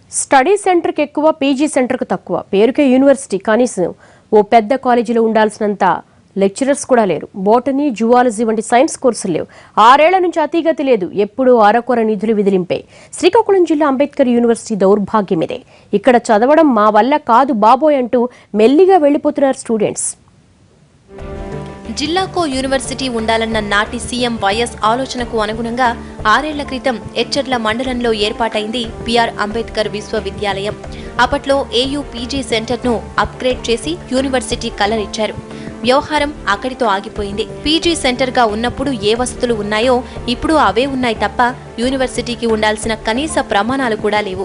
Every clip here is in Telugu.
స్టడీ సెంటర్కి ఎక్కువ పీజీ సెంటర్కు తక్కువ పేరుకే యూనివర్సిటీ కనీసం ఓ పెద్ద కాలేజీలో ఉండాల్సినంత లెక్చరర్స్ కూడా లేరు బోటనీ జువాలజీ వంటి సైన్స్ కోర్సులు లేవు ఆరేళ్ల నుంచి అతీగతి లేదు ఎప్పుడూ అరకొర నిధులు విదిలింపే శ్రీకాకుళం జిల్లా అంబేద్కర్ యూనివర్సిటీ దౌర్భాగ్యం ఇదే ఇక్కడ చదవడం మా వల్ల కాదు బాబోయ్ అంటూ మెల్లిగా వెళ్లిపోతున్నారు స్టూడెంట్స్ జిల్లాకో యూనివర్సిటీ ఉండాలన్న నాటి సీఎం వైఎస్ ఆలోచనకు అనుగుణంగా ఆరేళ్ల క్రితం ఎచ్చర్ల మండలంలో ఏర్పాటైంది బిఆర్ అంబేద్కర్ విశ్వవిద్యాలయం అప్పట్లో ఏయూ పీజీ సెంటర్ను అప్గ్రేడ్ చేసి యూనివర్సిటీ కలరిచ్చారు వ్యవహారం అక్కడితో ఆగిపోయింది పీజీ సెంటర్గా ఉన్నప్పుడు ఏ వసతులు ఉన్నాయో ఇప్పుడు అవే ఉన్నాయి తప్ప యూనివర్సిటీకి ఉండాల్సిన కనీస ప్రమాణాలు కూడా లేవు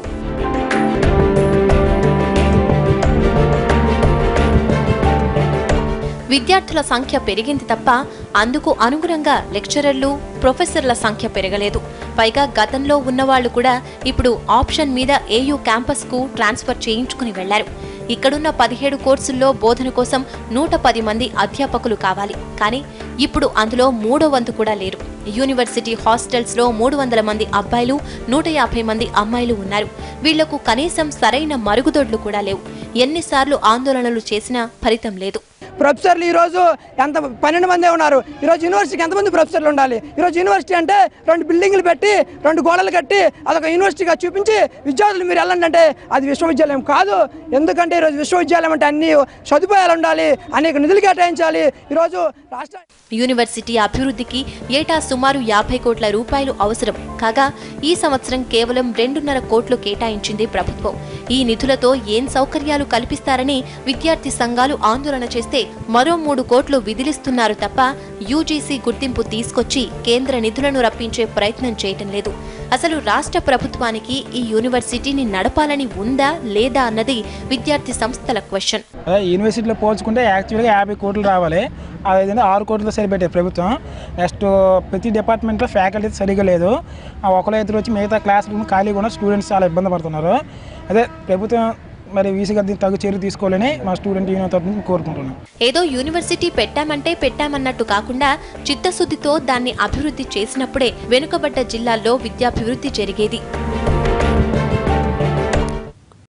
విద్యార్థుల సంఖ్య పెరిగింది తప్ప అందుకు అనుగుణంగా లెక్చరర్లు ప్రొఫెసర్ల సంఖ్య పెరగలేదు పైగా గతంలో ఉన్నవాళ్లు కూడా ఇప్పుడు ఆప్షన్ మీద ఏయూ క్యాంపస్కు ట్రాన్స్ఫర్ చేయించుకుని వెళ్లారు ఇక్కడున్న పదిహేడు కోర్సుల్లో బోధన కోసం నూట పది మంది అధ్యాపకులు కావాలి కానీ ఇప్పుడు అందులో మూడో వంతు కూడా లేరు యూనివర్సిటీ హాస్టల్స్లో మూడు వందల మంది అబ్బాయిలు నూట యాభై మంది అమ్మాయిలు ఉన్నారు వీళ్లకు కనీసం సరైన మరుగుదొడ్లు కూడా లేవు ఎన్నిసార్లు ఆందోళనలు చేసినా ఫలితం లేదు ప్రొఫెసర్లు ఈరోజు ఎంత పన్నెండు మందే ఉన్నారు ఈరోజు యూనివర్సిటీకి ఎంతమంది ప్రొఫెసర్లు ఉండాలి ఈరోజు యూనివర్సిటీ అంటే రెండు బిల్డింగ్లు పెట్టి రెండు గోడలు కట్టి అదొక యూనివర్సిటీగా చూపించి విద్యార్థులు మీరు వెళ్ళండి అంటే అది విశ్వవిద్యాలయం కాదు ఎందుకంటే ఈరోజు విశ్వవిద్యాలయం అంటే అన్ని సదుపాయాలు ఉండాలి అనేక నిధులు కేటాయించాలి ఈరోజు రాష్ట్ర యూనివర్సిటీ అభివృద్ధికి ఏటా సుమారు యాభై కోట్ల రూపాయలు అవసరం కాగా ఈ సంవత్సరం కేవలం రెండున్నర కోట్లు కేటాయించింది ప్రభుత్వం ఈ నిధులతో ఏం సౌకర్యాలు కల్పిస్తారని విద్యార్థి సంఘాలు ఆందోళన చేస్తే మరో మూడు కోట్లు విధిలిస్తున్నారు తప్ప యూజీసీ గుర్తింపు తీసుకొచ్చి కేంద్ర నిధులను రప్పించే ప్రయత్నం చేయటం లేదు అసలు రాష్ట్ర ప్రభుత్వానికి ఈ యూనివర్సిటీని నడపాలని ఉందా లేదా అన్నది విద్యార్థి సంస్థల క్వశ్చన్ అదే యూనివర్సిటీలో పోల్చుకుంటే యాక్చువల్గా యాభై కోట్లు రావాలి అదేవిధంగా ఆరు కోట్లతో సరిపెట్టారు ప్రభుత్వం నెక్స్ట్ ప్రతి డిపార్ట్మెంట్లో ఫ్యాకల్టీ సరిగా లేదు ఆ ఒకళ్ళ ఇద్దరు వచ్చి మిగతా క్లాస్ రూమ్ ఖాళీగా ఉన్న స్టూడెంట్స్ చాలా ఇబ్బంది పడుతున్నారు అదే ప్రభుత్వం మరి వీసీ గారి తగు చర్య తీసుకోవాలని మా స్టూడెంట్ యూనియన్ తరఫున నుంచి కోరుకుంటున్నాం ఏదో యూనివర్సిటీ పెట్టామంటే పెట్టామన్నట్టు కాకుండా చిత్తశుద్ధితో దాన్ని అభివృద్ధి చేసినప్పుడే వెనుకబడ్డ జిల్లాల్లో విద్యాభివృద్ధి జరిగేది